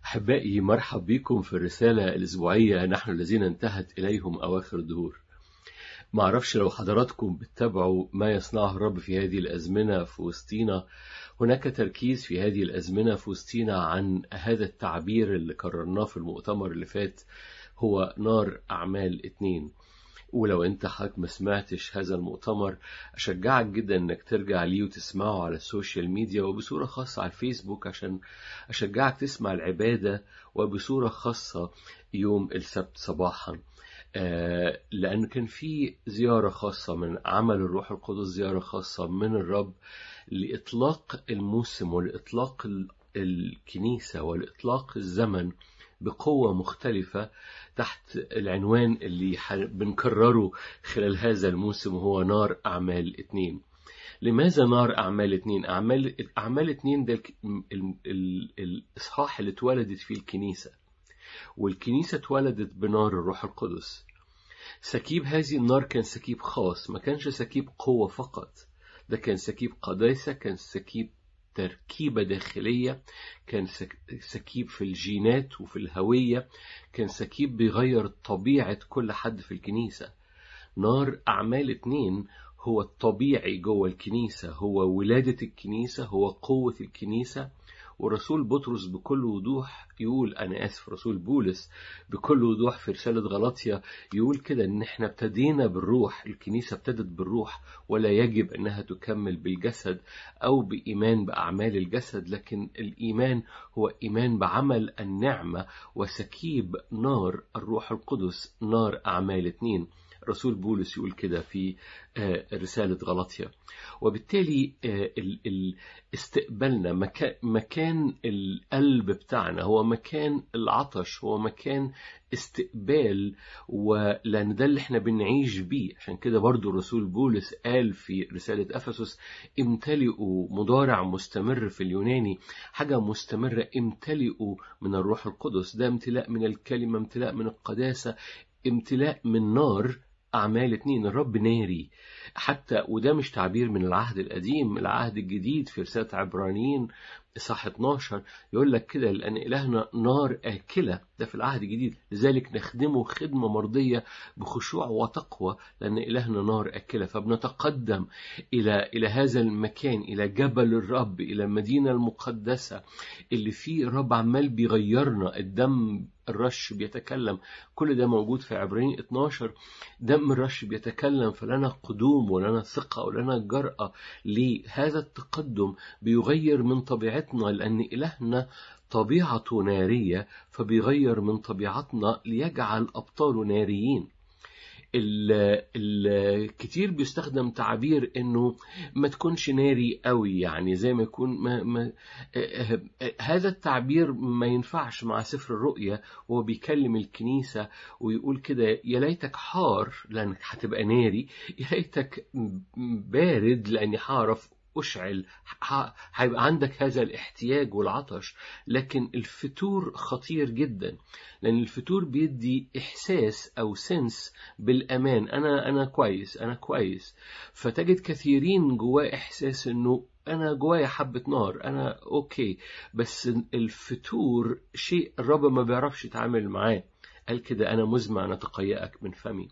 أحبائي مرحب بكم في الرسالة الأسبوعية نحن الذين انتهت إليهم أواخر الدهور معرفش لو حضراتكم بتتابعوا ما يصنعه الرب في هذه الأزمنة في وسطينا هناك تركيز في هذه الأزمنة في وسطينا عن هذا التعبير اللي كررناه في المؤتمر اللي فات هو نار أعمال اتنين ولو انت حضرتك ما سمعتش هذا المؤتمر اشجعك جدا انك ترجع ليه وتسمعه على السوشيال ميديا وبصورة خاصة على الفيسبوك عشان اشجعك تسمع العبادة وبصورة خاصة يوم السبت صباحا آه لأن كان في زيارة خاصة من عمل الروح القدس زيارة خاصة من الرب لإطلاق الموسم ولإطلاق الكنيسة ولإطلاق الزمن بقوة مختلفة تحت العنوان اللي بنكرره خلال هذا الموسم هو نار أعمال اتنين لماذا نار أعمال اتنين؟ أعمال أعمال اتنين ده الإصحاح اللي اتولدت فيه الكنيسة والكنيسة اتولدت بنار الروح القدس سكيب هذه النار كان سكيب خاص ما كانش سكيب قوة فقط ده كان سكيب قداسة كان سكيب تركيبة داخلية كان سكيب في الجينات وفي الهوية كان سكيب بيغير طبيعة كل حد في الكنيسة نار أعمال اتنين هو الطبيعي جوه الكنيسة هو ولادة الكنيسة هو قوة الكنيسة ورسول بطرس بكل وضوح يقول أنا آسف رسول بولس بكل وضوح في رسالة غلطية يقول كده إن إحنا ابتدينا بالروح الكنيسة ابتدت بالروح ولا يجب أنها تكمل بالجسد أو بإيمان بأعمال الجسد لكن الإيمان هو إيمان بعمل النعمة وسكيب نار الروح القدس نار أعمال اتنين رسول بولس يقول كده في رسالة غلطية وبالتالي استقبالنا مكان القلب بتاعنا هو مكان العطش هو مكان استقبال ولأن ده اللي احنا بنعيش بيه عشان كده برضو الرسول بولس قال في رسالة أفسس امتلئوا مضارع مستمر في اليوناني حاجة مستمرة امتلئوا من الروح القدس ده امتلاء من الكلمة امتلاء من القداسة امتلاء من نار أعمال اتنين الرب ناري حتى وده مش تعبير من العهد القديم العهد الجديد في رسالة عبرانيين إصحاح 12 يقول لك كده لأن إلهنا نار آكلة ده في العهد الجديد لذلك نخدمه خدمة مرضية بخشوع وتقوى لأن إلهنا نار آكلة فبنتقدم إلى إلى هذا المكان إلى جبل الرب إلى المدينة المقدسة اللي فيه الرب عمال بيغيرنا الدم الرش بيتكلم كل ده موجود في عبرانيين 12 دم الرش بيتكلم فلنا قدوم ولنا ثقة ولنا جرأة لهذا التقدم بيغير من طبيعتنا لأن إلهنا طبيعته نارية فبيغير من طبيعتنا ليجعل أبطاله ناريين الكتير بيستخدم تعبير انه ما تكونش ناري قوي يعني زي ما يكون ما ما هذا التعبير ما ينفعش مع سفر الرؤيا وهو بيكلم الكنيسة ويقول كده يا ليتك حار لانك هتبقى ناري يا ليتك بارد لاني هعرف أشعل هيبقى عندك هذا الاحتياج والعطش لكن الفتور خطير جدا لأن الفتور بيدي إحساس أو سنس بالأمان أنا أنا كويس أنا كويس فتجد كثيرين جواه إحساس إنه أنا جوايا حبة نار أنا أوكي بس الفتور شيء الرب ما بيعرفش يتعامل معاه قال كده أنا مزمع نتقيأك من فمي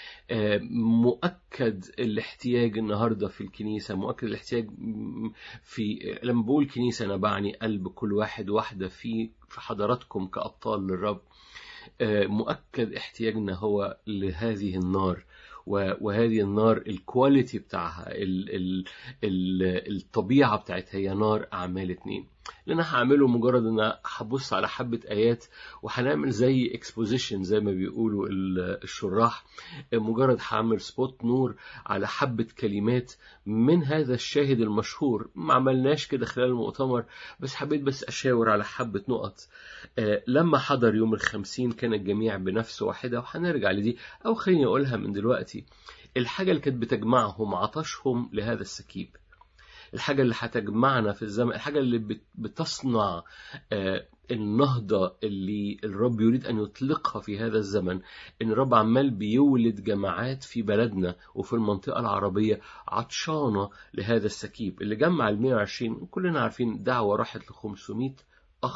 مؤكد الاحتياج النهارده في الكنيسه مؤكد الاحتياج في لما بقول كنيسه انا بعني قلب كل واحد واحده في في حضراتكم كابطال للرب مؤكد احتياجنا هو لهذه النار وهذه النار الكواليتي بتاعها ال ال ال الطبيعه بتاعتها هي نار اعمال اتنين اللي انا هعمله مجرد ان هبص على حبه ايات وهنعمل زي اكسبوزيشن زي ما بيقولوا الشراح مجرد هعمل سبوت نور على حبه كلمات من هذا الشاهد المشهور ما عملناش كده خلال المؤتمر بس حبيت بس اشاور على حبه نقط لما حضر يوم الخمسين كان الجميع بنفس واحده وهنرجع لدي او خليني اقولها من دلوقتي الحاجه اللي كانت بتجمعهم عطشهم لهذا السكيب الحاجة اللي هتجمعنا في الزمن الحاجة اللي بتصنع النهضة اللي الرب يريد أن يطلقها في هذا الزمن إن الرب عمال بيولد جماعات في بلدنا وفي المنطقة العربية عطشانة لهذا السكيب اللي جمع ال 120 كلنا عارفين دعوة راحت ل 500 أخ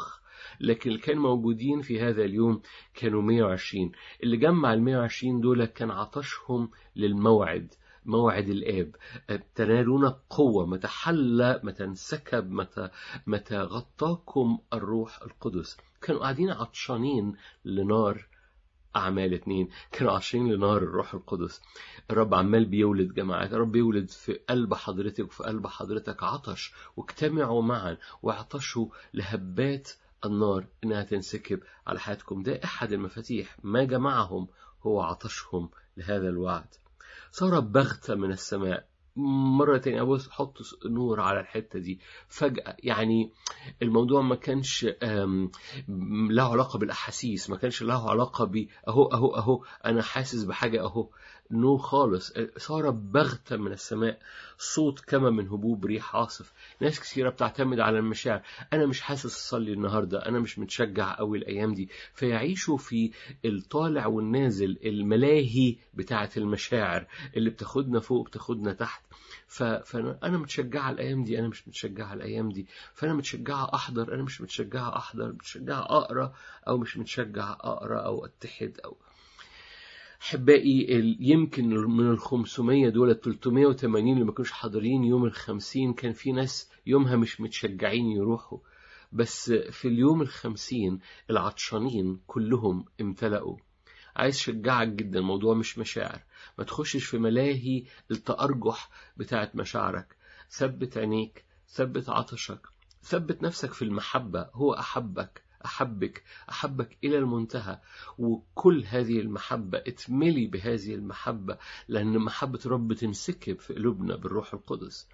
لكن اللي كانوا موجودين في هذا اليوم كانوا 120 اللي جمع ال 120 دول كان عطشهم للموعد موعد الآب تنالون قوة متى حل متى انسكب متى متى غطاكم الروح القدس كانوا قاعدين عطشانين لنار أعمال اتنين كانوا عايشين لنار الروح القدس الرب عمال بيولد جماعات الرب بيولد في قلب حضرتك وفي قلب حضرتك عطش واجتمعوا معا واعطشوا لهبات النار إنها تنسكب على حياتكم ده أحد المفاتيح ما جمعهم هو عطشهم لهذا الوعد صار بغتة من السماء مرة تانية أبص حط نور على الحتة دي فجأة يعني الموضوع ما كانش له علاقة بالأحاسيس ما كانش له علاقة ب أهو أهو أهو أنا حاسس بحاجة أهو نو خالص صار بغتة من السماء صوت كما من هبوب ريح عاصف ناس كثيرة بتعتمد على المشاعر أنا مش حاسس أصلي النهاردة أنا مش متشجع قوي الأيام دي فيعيشوا في الطالع والنازل الملاهي بتاعة المشاعر اللي بتاخدنا فوق بتاخدنا تحت فأنا متشجعة الأيام دي أنا مش متشجعة الأيام دي فأنا متشجعة أحضر أنا مش متشجعة أحضر متشجعة أقرأ أو مش متشجعة أقرأ أو أتحد أو احبائي يمكن من ال 500 دول ال 380 اللي ما كانوش حاضرين يوم ال 50 كان في ناس يومها مش متشجعين يروحوا بس في اليوم ال 50 العطشانين كلهم امتلأوا عايز شجعك جدا الموضوع مش مشاعر ما تخشش في ملاهي التأرجح بتاعت مشاعرك ثبت عينيك ثبت عطشك ثبت نفسك في المحبة هو أحبك أحبك أحبك إلى المنتهى وكل هذه المحبة اتملي بهذه المحبة لأن محبة رب تنسكب في قلوبنا بالروح القدس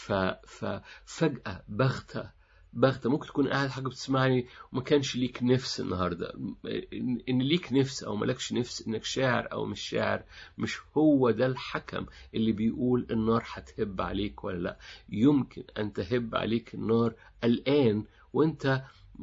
ففجأة بغتة بغتة ممكن تكون قاعد حاجة بتسمعني وما كانش ليك نفس النهاردة إن ليك نفس أو ملكش نفس إنك شاعر أو مش شاعر مش هو ده الحكم اللي بيقول النار هتهب عليك ولا لا يمكن أن تهب عليك النار الآن وأنت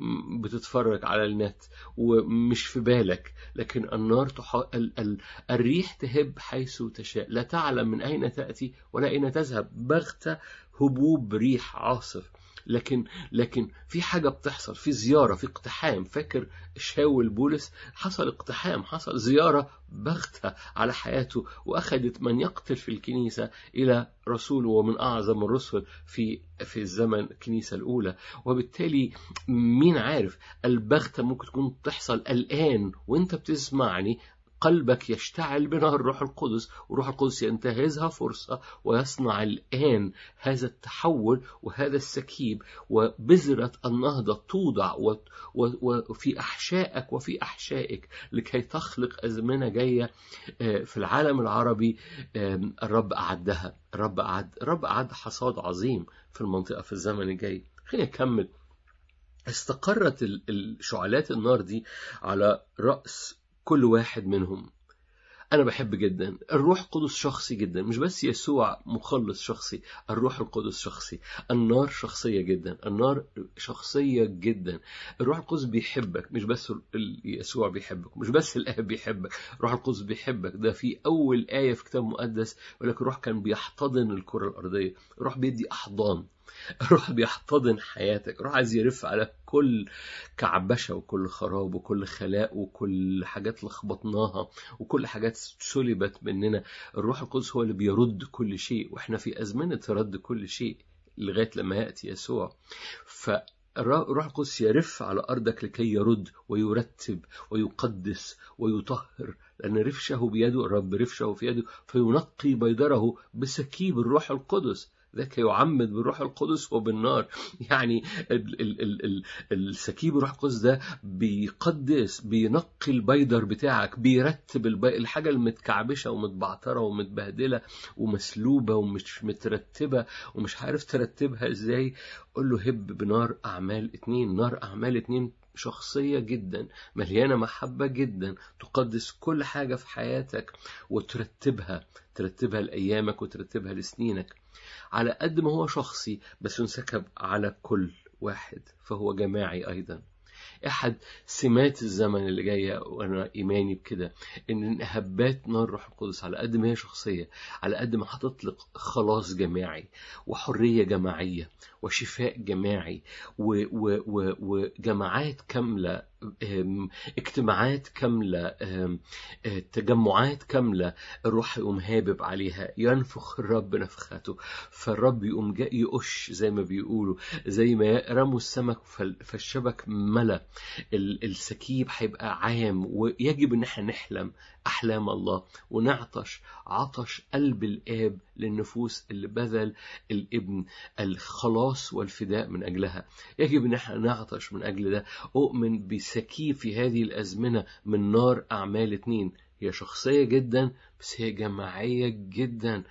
بتتفرج على النت ومش في بالك لكن النار تح... ال... ال... الريح تهب حيث تشاء لا تعلم من أين تأتي ولا أين تذهب بغتة هبوب ريح عاصف لكن لكن في حاجه بتحصل في زياره في اقتحام فاكر شاول بولس حصل اقتحام حصل زياره بغته على حياته واخذت من يقتل في الكنيسه الى رسول ومن اعظم الرسل في في الزمن الكنيسه الاولى وبالتالي مين عارف البغته ممكن تكون تحصل الان وانت بتسمعني قلبك يشتعل بنار الروح القدس والروح القدس ينتهزها فرصة ويصنع الآن هذا التحول وهذا السكيب وبذرة النهضة توضع وفي أحشائك وفي أحشائك لكي تخلق أزمنة جاية في العالم العربي الرب أعدها الرب أعد الرب أعد حصاد عظيم في المنطقة في الزمن الجاي خلينا نكمل استقرت الشعلات النار دي على رأس كل واحد منهم أنا بحب جدا الروح القدس شخصي جدا مش بس يسوع مخلص شخصي الروح القدس شخصي النار شخصية جدا النار شخصية جدا الروح القدس بيحبك مش بس يسوع بيحبك مش بس الآب بيحبك الروح القدس بيحبك ده في أول آية في كتاب مقدس يقول لك الروح كان بيحتضن الكرة الأرضية الروح بيدي أحضان الروح بيحتضن حياتك الروح عايز يرف على كل كعبشة وكل خراب وكل خلاء وكل حاجات لخبطناها وكل حاجات سلبت مننا الروح القدس هو اللي بيرد كل شيء واحنا في أزمنة رد كل شيء لغاية لما يأتي يسوع ف الروح القدس يرف على أرضك لكي يرد ويرتب ويقدس ويطهر لأن رفشه بيده الرب رفشه في يده فينقي بيدره بسكيب الروح القدس ذاك يعمد بالروح القدس وبالنار يعني ال ال ال ال السكيب الروح القدس ده بيقدس بينقي البيدر بتاعك بيرتب البي... الحاجة المتكعبشة ومتبعترة ومتبهدلة ومسلوبة ومش مترتبة ومش عارف ترتبها ازاي قول له هب بنار أعمال اتنين نار أعمال اتنين شخصية جدا مليانة محبة جدا تقدس كل حاجة في حياتك وترتبها ترتبها لأيامك وترتبها لسنينك على قد ما هو شخصي بس ينسكب على كل واحد فهو جماعي أيضا أحد سمات الزمن اللي جاية وأنا إيماني بكده إن هبات نار روح القدس على قد ما هي شخصية على قد ما هتطلق خلاص جماعي وحرية جماعية وشفاء جماعي وجماعات كاملة اجتماعات كاملة تجمعات كاملة الروح يقوم هابب عليها ينفخ الرب نفخته فالرب يقوم جاي يقش زي ما بيقولوا زي ما رموا السمك فالشبك ملا السكيب هيبقى عام ويجب ان احنا نحلم احلام الله ونعطش عطش قلب الاب للنفوس اللي بذل الابن الخلاص والفداء من اجلها يجب ان احنا نعطش من اجل ده اؤمن بسكيب في هذه الازمنه من نار اعمال اتنين هي شخصية جدا بس هي جماعية جدا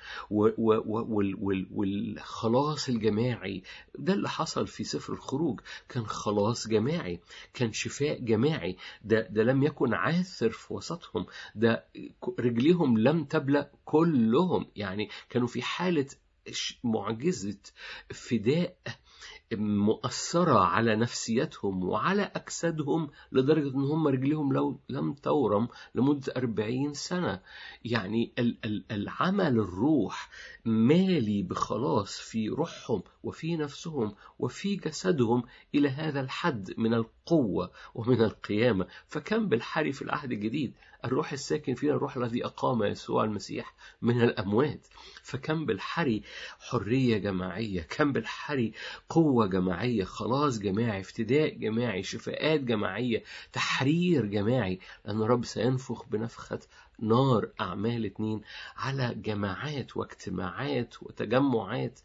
والخلاص الجماعي ده اللي حصل في سفر الخروج كان خلاص جماعي كان شفاء جماعي ده, ده لم يكن عاثر في وسطهم ده رجليهم لم تبلأ كلهم يعني كانوا في حالة معجزة فداء مؤثرة على نفسيتهم وعلى أجسادهم لدرجة أن هم رجلهم لو لم تورم لمدة أربعين سنة يعني العمل الروح مالي بخلاص في روحهم وفي نفسهم وفي جسدهم إلى هذا الحد من القوة ومن القيامة فكم بالحري في العهد الجديد الروح الساكن فينا الروح الذي أقام يسوع المسيح من الأموات فكم بالحري حرية جماعية كم بالحري قوة جماعية خلاص جماعي افتداء جماعي شفاءات جماعية تحرير جماعي لأن الرب سينفخ بنفخة نار أعمال اتنين على جماعات واجتماعات وتجمعات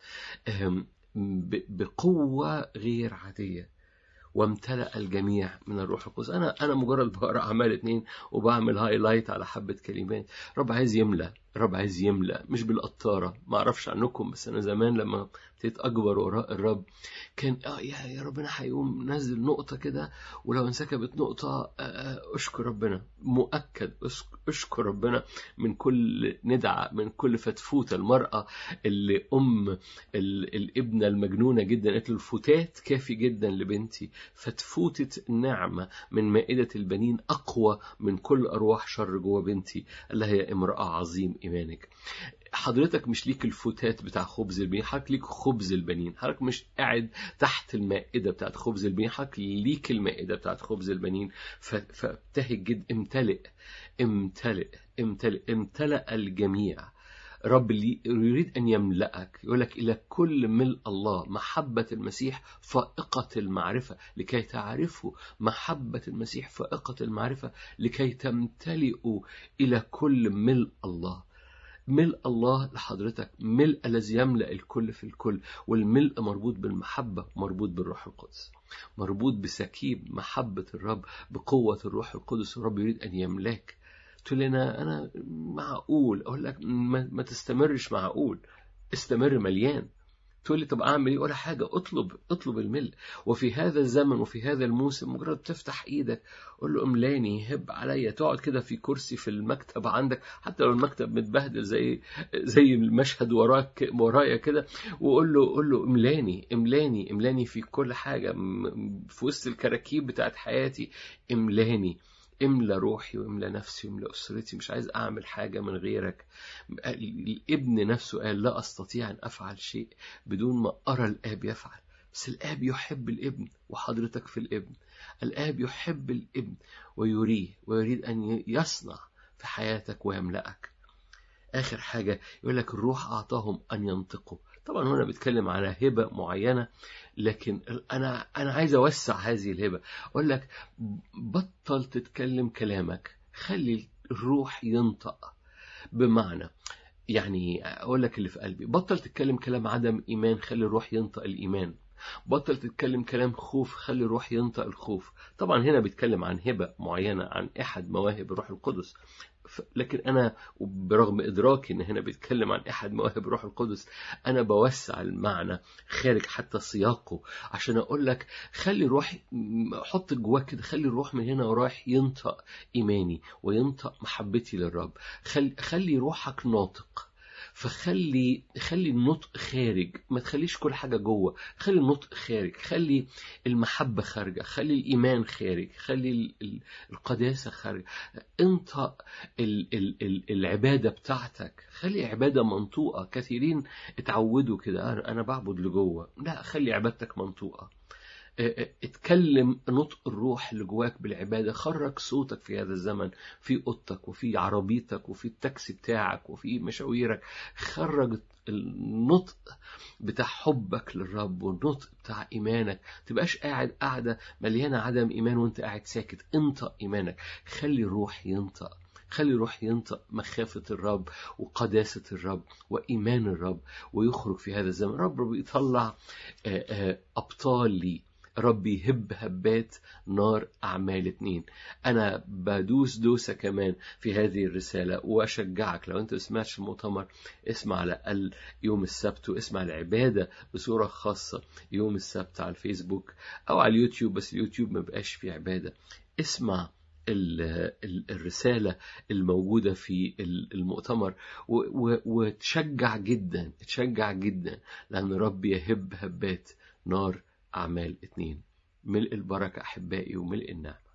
بقوة غير عادية وامتلأ الجميع من الروح القدس أنا أنا مجرد بقرأ أعمال اتنين وبعمل هايلايت على حبة كلمات رب عايز يملى رب عايز يملأ مش بالقطارة ما أعرفش عنكم بس أنا زمان لما ابتديت أكبر وراء الرب كان آه يا, يا ربنا هيقوم نزل نقطة كده ولو انسكبت نقطة أشكر ربنا مؤكد أشكر ربنا من كل ندعة من كل فتفوتة المرأة اللي أم الابنة المجنونة جدا قالت له الفتات كافي جدا لبنتي فتفوتة النعمة من مائدة البنين أقوى من كل أرواح شر جوه بنتي قال لها يا امرأة عظيم إيمانك حضرتك مش ليك الفتات بتاع خبز البنين حضرتك ليك خبز البنين حضرتك مش قاعد تحت المائدة بتاعت خبز البنين حضرتك ليك المائدة بتاعت خبز البنين فابتهج جد امتلئ امتلئ امتلئ امتلأ الجميع رب اللي يريد أن يملأك يقول لك إلى كل ملء الله محبة المسيح فائقة المعرفة لكي تعرفوا محبة المسيح فائقة المعرفة لكي تمتلئوا إلى كل ملء الله ملء الله لحضرتك ملء الذي يملأ الكل في الكل والملء مربوط بالمحبة مربوط بالروح القدس مربوط بسكيب محبة الرب بقوة الروح القدس الرب يريد أن يملاك تقول لنا أنا معقول أقول لك ما تستمرش معقول استمر مليان تقول لي طب اعمل ايه ولا حاجه اطلب اطلب الملء وفي هذا الزمن وفي هذا الموسم مجرد تفتح ايدك قول له املاني هب عليا تقعد كده في كرسي في المكتب عندك حتى لو المكتب متبهدل زي زي المشهد وراك ورايا كده وقول له قول له املاني املاني املاني في كل حاجه في وسط الكراكيب بتاعت حياتي املاني املى روحي واملى نفسي واملى اسرتي مش عايز اعمل حاجه من غيرك الابن نفسه قال لا استطيع ان افعل شيء بدون ما ارى الاب يفعل بس الاب يحب الابن وحضرتك في الابن الاب يحب الابن ويريه ويريد ان يصنع في حياتك ويملأك اخر حاجه يقول لك الروح اعطاهم ان ينطقوا طبعا هنا بيتكلم على هبه معينه لكن انا انا عايز اوسع هذه الهبه اقول لك بطل تتكلم كلامك خلي الروح ينطق بمعنى يعني اقول لك اللي في قلبي بطل تتكلم كلام عدم ايمان خلي الروح ينطق الايمان بطل تتكلم كلام خوف خلي الروح ينطق الخوف طبعا هنا بيتكلم عن هبه معينه عن احد مواهب الروح القدس لكن انا برغم ادراكي ان هنا بيتكلم عن احد مواهب الروح القدس انا بوسع المعنى خارج حتى سياقه عشان اقول لك خلي الروح حط جواك كده خلي الروح من هنا ورايح ينطق ايماني وينطق محبتي للرب خلي, خلي روحك ناطق فخلي خلي النطق خارج ما تخليش كل حاجة جوه خلي النطق خارج خلي المحبة خارجة خلي الإيمان خارج خلي القداسة خارجة انطق العبادة بتاعتك خلي عبادة منطوقة كثيرين اتعودوا كده أنا بعبد لجوه لا خلي عبادتك منطوقة اتكلم نطق الروح اللي جواك بالعبادة خرج صوتك في هذا الزمن في اوضتك وفي عربيتك وفي التاكسي بتاعك وفي مشاويرك خرج النطق بتاع حبك للرب والنطق بتاع ايمانك تبقاش قاعد قاعدة مليانة عدم ايمان وانت قاعد ساكت انطق ايمانك خلي الروح ينطق خلي الروح ينطق مخافة الرب وقداسة الرب وإيمان الرب ويخرج في هذا الزمن رب بيطلع أبطال لي ربي يهب هبات نار أعمال اتنين أنا بدوس دوسة كمان في هذه الرسالة وأشجعك لو أنت سمعتش المؤتمر اسمع على الأقل يوم السبت واسمع العبادة بصورة خاصة يوم السبت على الفيسبوك أو على اليوتيوب بس اليوتيوب ما بقاش فيه عبادة اسمع الرسالة الموجودة في المؤتمر وتشجع جدا تشجع جدا لأن ربي يهب هبات نار أعمال اتنين ملء البركة أحبائي وملء النعم